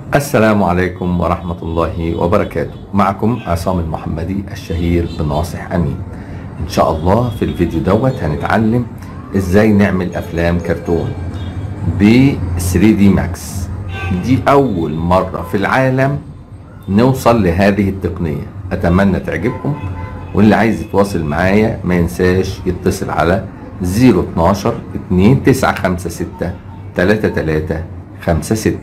السلام عليكم ورحمة الله وبركاته معكم عصام المحمدي الشهير بناصح أمين إن شاء الله في الفيديو دوت هنتعلم إزاي نعمل أفلام كرتون ب 3D Max دي أول مرة في العالم نوصل لهذه التقنية أتمنى تعجبكم واللي عايز يتواصل معايا ما ينساش يتصل على 012 2956 3356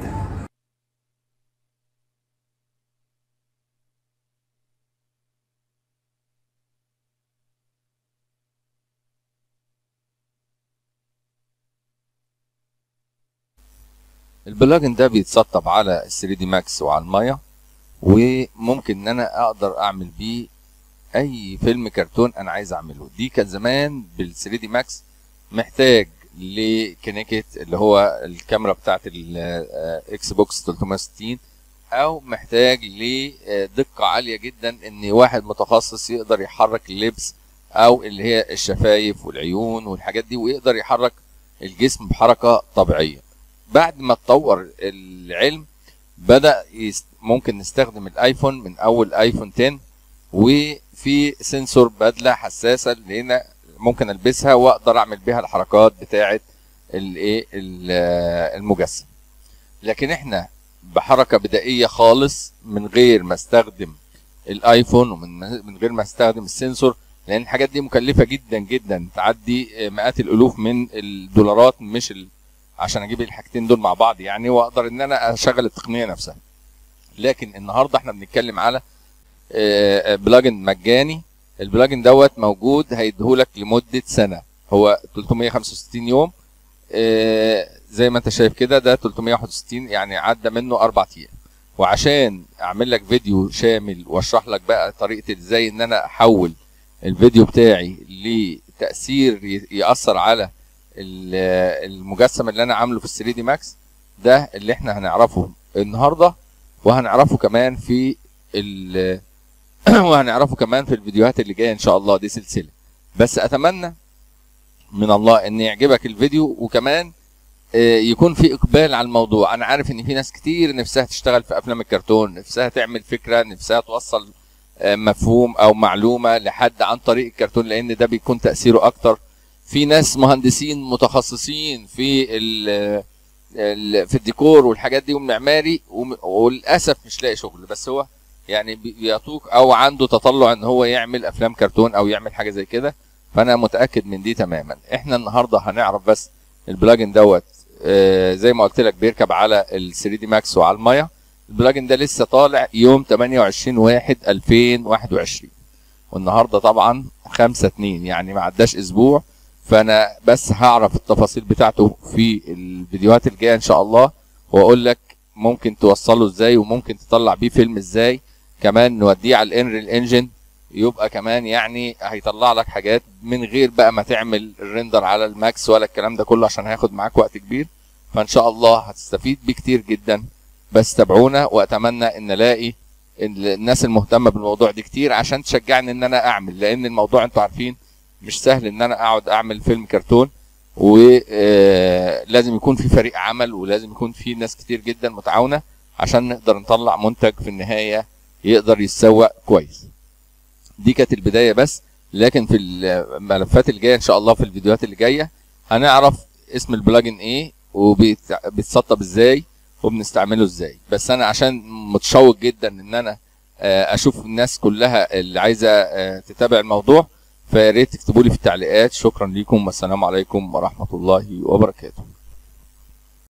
البلاجن ده بيتسطب على ال 3 دي ماكس وعلى الميه وممكن ان انا اقدر اعمل بيه اي فيلم كرتون انا عايز اعمله دي كان زمان بال 3 دي ماكس محتاج لكنيكت اللي هو الكاميرا بتاعت الاكس بوكس 360 او محتاج لدقه عاليه جدا ان واحد متخصص يقدر يحرك اللبس او اللي هي الشفايف والعيون والحاجات دي ويقدر يحرك الجسم بحركه طبيعيه بعد ما اتطور العلم بدا يست... ممكن نستخدم الايفون من اول ايفون 10 وفي سنسور بدله حساسه اللي هنا ممكن البسها واقدر اعمل بيها الحركات بتاعه الايه المجسم لكن احنا بحركه بدائيه خالص من غير ما استخدم الايفون ومن من غير ما استخدم السنسور لان الحاجات دي مكلفه جدا جدا تعدي مئات الالوف من الدولارات مش ال... عشان اجيب الحاجتين دول مع بعض يعني واقدر ان انا اشغل التقنيه نفسها لكن النهارده احنا بنتكلم على بلاجن مجاني البلاجن دوت موجود هيديهولك لمده سنه هو 365 يوم زي ما انت شايف كده ده 361 يعني عدى منه اربع ايام وعشان اعمل لك فيديو شامل واشرح لك بقى طريقه ازاي ان انا احول الفيديو بتاعي لتاثير ياثر على المجسم اللي انا عامله في ال 3 دي ماكس ده اللي احنا هنعرفه النهارده وهنعرفه كمان في ال وهنعرفه كمان في الفيديوهات اللي جايه ان شاء الله دي سلسله بس اتمنى من الله ان يعجبك الفيديو وكمان يكون في اقبال على الموضوع انا عارف ان في ناس كتير نفسها تشتغل في افلام الكرتون نفسها تعمل فكره نفسها توصل مفهوم او معلومه لحد عن طريق الكرتون لان ده بيكون تاثيره اكتر في ناس مهندسين متخصصين في ال في الديكور والحاجات دي والمعماري وللاسف مش لاقي شغل بس هو يعني بيعطوك او عنده تطلع ان هو يعمل افلام كرتون او يعمل حاجه زي كده فانا متاكد من دي تماما احنا النهارده هنعرف بس البلاجن دوت آه زي ما قلت لك بيركب على ال 3 دي ماكس وعلى الميه البلاجن ده لسه طالع يوم 28 1 2021 والنهارده طبعا 5 2 يعني ما عداش اسبوع فانا بس هعرف التفاصيل بتاعته في الفيديوهات الجايه ان شاء الله واقول لك ممكن توصله ازاي وممكن تطلع بيه فيلم ازاي كمان نوديه على الانريل انجن يبقى كمان يعني هيطلع لك حاجات من غير بقى ما تعمل الريندر على الماكس ولا الكلام ده كله عشان هياخد معاك وقت كبير فان شاء الله هتستفيد بيه كتير جدا بس تابعونا واتمنى ان الاقي الناس المهتمه بالموضوع دي كتير عشان تشجعني ان انا اعمل لان الموضوع انتوا عارفين مش سهل ان انا اقعد اعمل فيلم كرتون ولازم يكون في فريق عمل ولازم يكون في ناس كتير جدا متعاونه عشان نقدر نطلع منتج في النهايه يقدر يتسوق كويس دي كانت البدايه بس لكن في الملفات اللي جايه ان شاء الله في الفيديوهات اللي جايه هنعرف اسم البلاجن ايه وبيتسطب ازاي وبنستعمله ازاي بس انا عشان متشوق جدا ان انا اشوف الناس كلها اللي عايزه تتابع الموضوع فيا ريت تكتبوا لي في التعليقات شكرا لكم والسلام عليكم ورحمه الله وبركاته